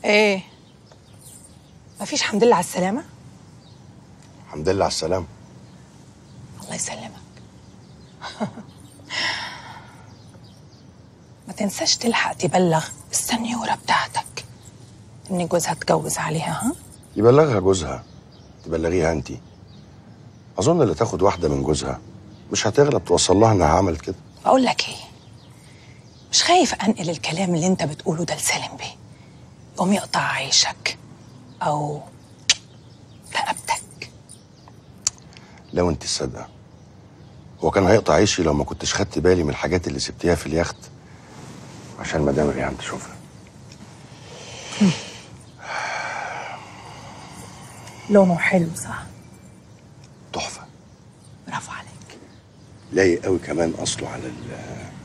ايه مفيش حمد لله على السلامة الحمد لله على السلامة الله يسلمك ما تنساش تلحق تبلغ السنيورة بتاعتك ان جوزها اتجوز عليها ها يبلغها جوزها تبلغيها انت اظن اللي تاخد واحدة من جوزها مش هتغلب توصل لها انها عملت كده بقول لك ايه مش خايف انقل الكلام اللي انت بتقوله ده لسالم بيه يقوم يقطع عيشك او رقبتك لو انت الصادقة هو كان هيقطع عيشي لو ما كنتش خدت بالي من الحاجات اللي سبتيها في اليخت عشان مدام ريهام تشوفها لونه حلو صح تحفة برافو عليك لايق قوي كمان اصله على ال-